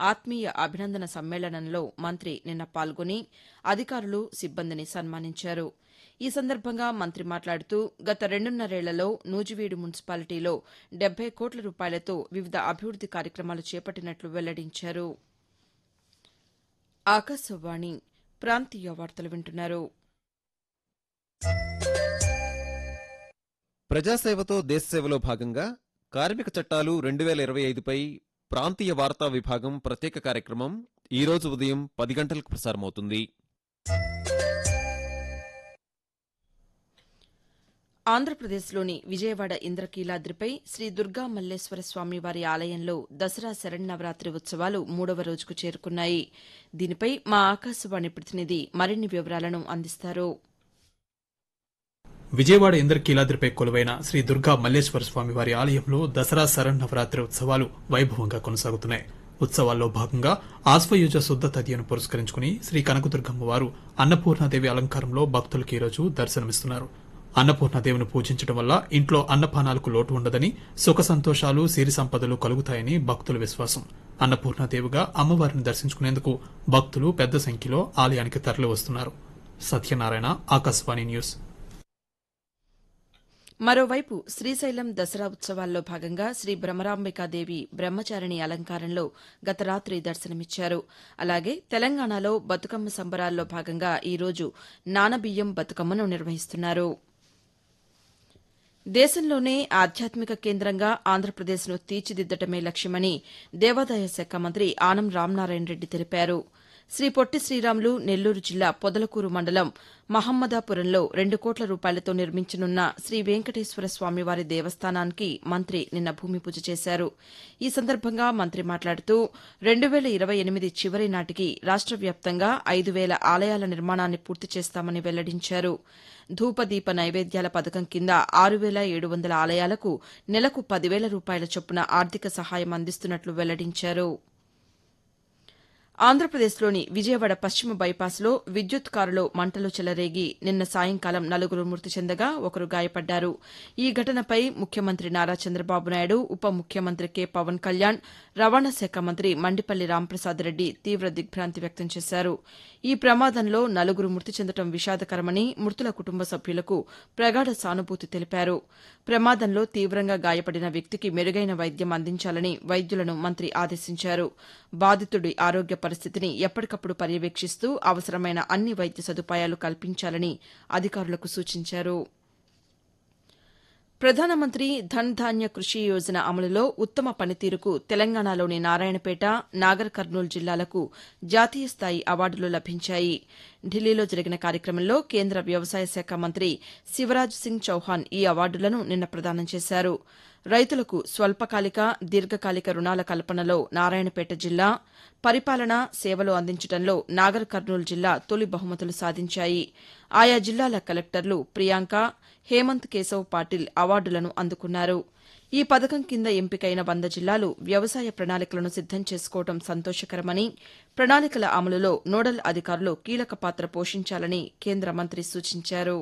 ఆత్మీయ అభినందన సమ్మేళనంలో మంత్రి నిన్న పాల్గొని అధికారులు సిబ్బందిని సన్మానించారు ఈ సందర్భంగా మంత్రి మాట్లాడుతూ గత రెండున్నరేళ్లలో నూజివీడు మున్సిపాలిటీలో డెబ్బై కోట్ల రూపాయలతో వివిధ అభివృద్ది కార్యక్రమాలు చేపట్టినట్లు వెల్లడించారు ఆకాశవాణి ప్రాంతీయ వార్తలు వింటున్నారు ప్రజాసేవతో దేశసేవలో భాగంగా కార్మిక చట్టాలు రెండు వేల ఇరవై ఐదుపై ప్రాంతీయ వార్తా విభాగం ప్రత్యేక కార్యక్రమం ఈ రోజు ఉదయం పది గంటలకు ప్రసారమవుతుంది ఆంధ్రప్రదేశ్లోని విజయవాడ ఇంద్రకీలాద్రిపై శ్రీ దుర్గా మల్లేశ్వర స్వామి వారి ఆలయంలో దసరా శరన్నవరాత్రి ఉత్సవాలు మూడవ రోజుకు చేరుకున్నాయి దీనిపై మా ఆకాశవాణి ప్రతినిధి మరిన్ని వివరాలను అందిస్తారు విజయవాడ ఇంద్రకీలాద్రిపై కొలువైన శ్రీ దుర్గా మల్లేశ్వర స్వామి వారి ఆలయంలో దసరా శరన్నవరాత్రి ఉత్సవాలు వైభవంగా కొనసాగుతున్నాయి ఉత్సవాల్లో భాగంగా ఆశ్వయుజ శుద్ధ తదియను పురస్కరించుకుని శ్రీ కనకదుర్గమ్మ వారు అన్నపూర్ణాదేవి అలంకారంలో భక్తులకు ఈరోజు దర్శనమిస్తున్నారు అన్నపూర్ణాదేవిని పూజించడం వల్ల ఇంట్లో అన్నపానాలకు లోటు ఉండదని సుఖ సంతోషాలు సిరి సంపదలు కలుగుతాయని భక్తుల విశ్వాసం అన్నపూర్ణాదేవిగా అమ్మవారిని దర్శించుకునేందుకు భక్తులు పెద్ద సంఖ్యలో ఆలయానికి తరలి వస్తున్నారు సత్యనారాయణ ఆకాశవాణి న్యూస్ మరోవైపు శ్రీశైలం దసరా ఉత్సవాల్లో భాగంగా శ్రీ భ్రమరాంబికాదేవి బ్రహ్మచారిణి అలంకారంలో గత రాత్రి దర్శనమిచ్చారు అలాగే తెలంగాణలో బతుకమ్మ సంబరాల్లో భాగంగా ఈరోజు నానబియ్యం బతుకమ్మను నిర్వహిస్తున్నారు దేశంలోనే ఆధ్యాత్మిక కేంద్రంగా ఆంధ్రప్రదేశ్ను తీర్చిదిద్దటమే లక్ష్యమని దేవాదాయ శాఖ మంత్రి ఆనం రామనారాయణ రెడ్డి తెలిపారు శ్రీ పొట్టి శ్రీరాములు నెల్లూరు జిల్లా పొదలకూరు మండలం మహమ్మదాపురంలో రెండు కోట్ల రూపాయలతో నిర్మించనున్న శ్రీ వెంకటేశ్వర స్వామివారి దేవస్థానానికి మంత్రి నిన్న భూమి పూజ చేశారు ఈ సందర్భంగా మంత్రి మాట్లాడుతూ రెండు వేల ఇరవై ఎనిమిది చివరి నాటికి రాష్ట వ్యాప్తంగా ఐదు వేల ఆలయాల నిర్మాణాన్ని పూర్తి చేస్తామని వెల్లడించారు ధూపదీప నైవేద్యాల పథకం కింద ఆరు వేల ఏడు వందల ఆలయాలకు నెలకు పదివేల రూపాయల చొప్పున ఆర్థిక సహాయం అందిస్తున్నట్లు వెల్లడించారు ఆంధ్రప్రదేశ్లోని విజయవాడ పశ్చిమ బైపాస్లో విద్యుత్ కారులో మంటలు చెలరేగి నిన్న సాయంకాలం నలుగురు మృతి చెందగా ఒకరు గాయపడ్డారు ఈ ఘటనపై ముఖ్యమంత్రి నారా చంద్రబాబు నాయుడు ఉప ముఖ్యమంత్రి కె పవన్ కళ్యాణ్ రవాణా శాఖ మంత్రి మండిపల్లి రాంప్రసాద్ రెడ్డి తీవ్ర దిగ్భ్రాంతి వ్యక్తం చేశారు ఈ ప్రమాదంలో నలుగురు మృతి చెందడం విషాదకరమని మృతుల కుటుంబ సభ్యులకు ప్రగాఢ సానుభూతి తెలిపారు ప్రమాదంలో తీవ్రంగా గాయపడిన వ్యక్తికి మెరుగైన వైద్యం అందించాలని వైద్యులను మంత్రి ఆదేశించారు బాధితుడి ఆరోగ్య పరిస్థితిని ఎప్పటికప్పుడు పర్యవేక్షిస్తూ అవసరమైన అన్ని వైద్య సదుపాయాలు కల్పించాలని అధికారులకు సూచించారు ప్రధానమంత్రి ధన్ ధాన్య కృషి యోజన అమలులో ఉత్తమ పనితీరుకు తెలంగాణలోని నారాయణపేట నాగర్ కర్నూలు జిల్లాలకు జాతీయ స్థాయి అవార్డులు లభించాయి ఢిల్లీలో జరిగిన కార్యక్రమంలో కేంద్ర వ్యవసాయ శాఖ మంత్రి శివరాజ్ సింగ్ చౌహాన్ ఈ అవార్డులను నిన్న ప్రదానం చేశారు రైతులకు స్వల్పకాలిక దీర్ఘకాలిక రుణాల కల్పనలో నారాయణపేట జిల్లా పరిపాలన సేవలు అందించడంలో నాగర్ కర్నూలు జిల్లా తొలి బహుమతులు సాధించాయి ఆయా జిల్లాల కలెక్టర్లు ప్రియాంక హేమంత్ కేశవ్ పాటిల్ అవార్డులను అందుకున్నారు ఈ పథకం కింద ఎంపికైన వంద జిల్లాలు వ్యవసాయ ప్రణాళికలను సిద్దం చేసుకోవడం సంతోషకరమని ప్రణాళికల అమలులో నోడల్ అధికారులు కీలక పాత్ర పోషించాలని కేంద్ర మంత్రి సూచించారు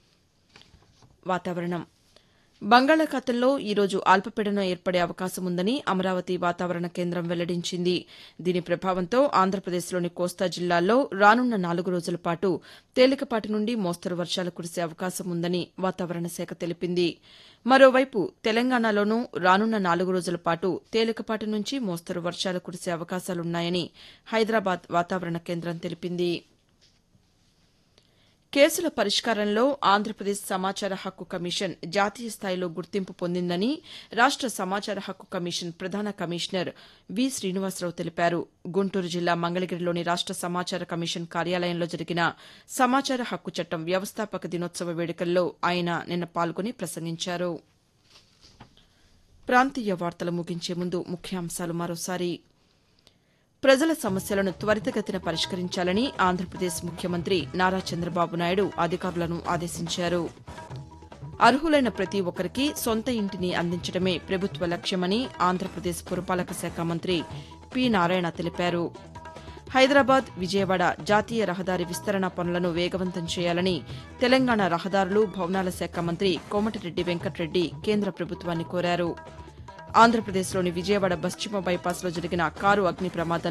వాతావరణం బంగాళాఖాతంలో ఈరోజు అల్పపీడనం ఏర్పడే అవకాశం ఉందని అమరావతి వాతావరణ కేంద్రం వెల్లడించింది దీని ప్రభావంతో ఆంధ్రప్రదేశ్లోని కోస్తా జిల్లాల్లో రానున్న నాలుగు రోజుల పాటు తేలికపాటి నుండి మోస్తరు వర్షాలు కురిసే అవకాశం ఉందని వాతావరణ శాఖ తెలిపింది మరోవైపు తెలంగాణలోనూ రానున్న నాలుగు రోజుల పాటు తేలికపాటి నుంచి మోస్తరు వర్షాలు కురిసే అవకాశాలున్నాయని హైదరాబాద్ వాతావరణ కేంద్రం తెలిపింది కేసుల పరిష్కారంలో ఆంధ్రప్రదేశ్ సమాచార హక్కు కమిషన్ జాతీయ స్థాయిలో గుర్తింపు పొందిందని రాష్ట సమాచార హక్కు కమిషన్ ప్రధాన కమిషనర్ వి శ్రీనివాసరావు తెలిపారు గుంటూరు జిల్లా మంగళగిరిలోని రాష్ట సమాచార కమిషన్ కార్యాలయంలో జరిగిన సమాచార హక్కు చట్టం వ్యవస్థాపక దినోత్సవ వేడుకల్లో ఆయన నిన్న పాల్గొని ప్రసంగించారు ప్రాంతీయ వార్తలు ముగించే ముందు ముఖ్యాంశాలు మరోసారి ప్రజల సమస్యలను త్వరితగతిన పరిష్కరించాలని ఆంధ్రప్రదేశ్ ముఖ్యమంత్రి నారా చంద్రబాబు నాయుడు అధికారులను ఆదేశించారు అర్హులైన ప్రతి ఒక్కరికి సొంత ఇంటిని అందించడమే ప్రభుత్వ లక్ష్యమని ఆంధ్రప్రదేశ్ పురపాలక శాఖ మంత్రి పి నారాయణ తెలిపారు హైదరాబాద్ విజయవాడ జాతీయ రహదారి విస్తరణ పనులను వేగవంతం చేయాలని తెలంగాణ రహదారులు భవనాల శాఖ మంత్రి కోమటిరెడ్డి వెంకటరెడ్డి కేంద్ర ప్రభుత్వాన్ని కోరారు ఆంధ్రప్రదేశ్లోని విజయవాడ పశ్చిమ బైపాస్లో జరిగిన కారు అగ్ని ప్రమాదం